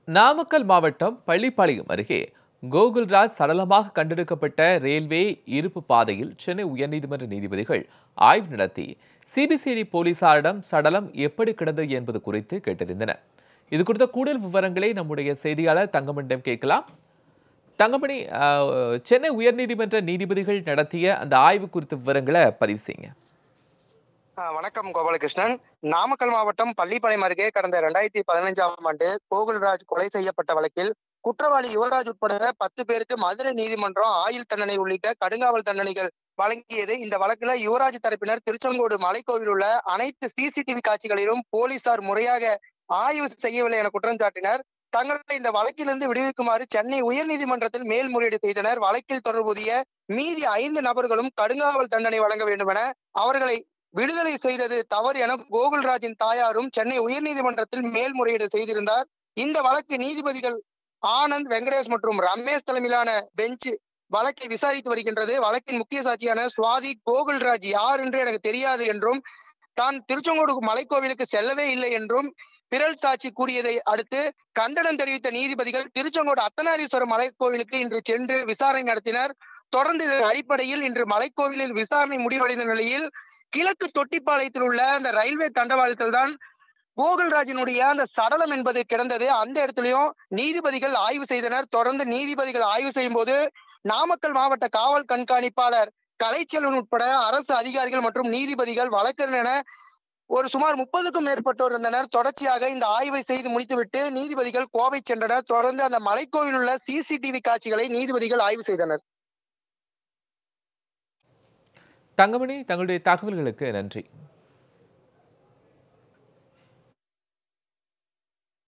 நாமக்கல் மாவட்டம் பள்ளிப்பாளையம் அருகே கோகுல்ராஜ் சடலமாக கண்டெடுக்கப்பட்ட ரயில்வே இருப்பு பாதையில் சென்னை உயர்நீதிமன்ற நீதிபதிகள் ஆய்வு நடத்தி சிபிசிஐடி போலீசாரிடம் சடலம் எப்படி கிடந்தது என்பது குறித்து கேட்டறிந்தனர் இது குறித்த கூடுதல் விவரங்களை நம்முடைய செய்தியாளர் தங்கமணியிடம் கேட்கலாம் தங்கமணி அஹ், சென்னை உயர்நீதிமன்ற நீதிபதிகள் நடத்திய அந்த ஆய்வு குறித்த விவரங்களை பதிவு செய்யுங்க ஆ, வணக்கம் கோபாலகிருஷ்ணன் நாமக்கல் மாவட்டம் பள்ளிப்பாளையம் அருகே கடந்த இரண்டாயிரத்தி பதினைஞ்சாம் ஆண்டு கோகுல்ராஜ் கொலை செய்யப்பட்ட வழக்கில் குற்றவாளி யுவராஜ் உட்பட பத்து பேருக்கு மதுரை நீதிமன்றம் ஆயுள் தண்டனை உள்ளிட்ட கடுங்காவல் தண்டனைகள் வழங்கியது இந்த வழக்குல யுவராஜ் தரப்பினர் திருச்செங்கோடு மலைக்கோவில் உள்ள அனைத்து சிசிடிவி காட்சிகளிலும் போலீசார் முறையாக ஆய்வு செய்யவில்லை என குற்றம் சாட்டினர் தங்களை இந்த வழக்கிலிருந்து விடுவிக்குமாறு சென்னை உயர்நீதிமன்றத்தில் மேல்முறையீடு செய்தனர் வழக்கில் தொடர்புடைய மீதி ஐந்து நபர்களும் கடுங்காவல் தண்டனை வழங்க வேண்டும் என அவர்களை விடுதலை செய்தது தவறு என கோகுல்ராஜின் தாயாரும் சென்னை உயர்நீதிமன்றத்தில் மேல்முறையீடு செய்திருந்தார் இந்த வழக்கு நீதிபதிகள் ஆனந்த் வெங்கடேஷ் மற்றும் ரமேஷ் தலைமையிலான பெஞ்ச் வழக்கை விசாரித்து வருகின்றது வழக்கின் முக்கிய சாட்சியான சுவாதி கோகுல்ராஜ் யார் என்று எனக்கு தெரியாது என்றும் தான் திருச்செங்கோடு மலைக்கோவிலுக்கு செல்லவே இல்லை என்றும் பிறல் சாட்சி கூறியதை அடுத்து கண்டனம் தெரிவித்த நீதிபதிகள் திருச்செங்கோடு அத்தனாரீஸ்வரர் மலைக்கோவிலுக்கு இன்று சென்று விசாரணை நடத்தினர் தொடர்ந்து இதன் அடிப்படையில் இன்று மலைக்கோவிலில் விசாரணை முடிவடைந்த நிலையில் கிழக்கு தொட்டிப்பாளையத்தில் உள்ள அந்த ரயில்வே தண்டவாளத்தில் தான் கோகுல்ராஜினுடைய அந்த சடலம் என்பது கிடந்தது அந்த இடத்துலயும் நீதிபதிகள் ஆய்வு செய்தனர் தொடர்ந்து நீதிபதிகள் ஆய்வு செய்யும் போது நாமக்கல் மாவட்ட காவல் கண்காணிப்பாளர் கலைச்செல்வன் உட்பட அரசு அதிகாரிகள் மற்றும் நீதிபதிகள் வழக்கறிஞர் என ஒரு சுமார் முப்பதுக்கும் மேற்பட்டோர் இருந்தனர் தொடர்ச்சியாக இந்த ஆய்வை செய்து முடித்துவிட்டு நீதிபதிகள் கோவை சென்றனர் தொடர்ந்து அந்த மலைக்கோவில் உள்ள சிசிடிவி காட்சிகளை நீதிபதிகள் ஆய்வு செய்தனர் தங்கமணி தங்களுடைய தகவல்களுக்கு நன்றி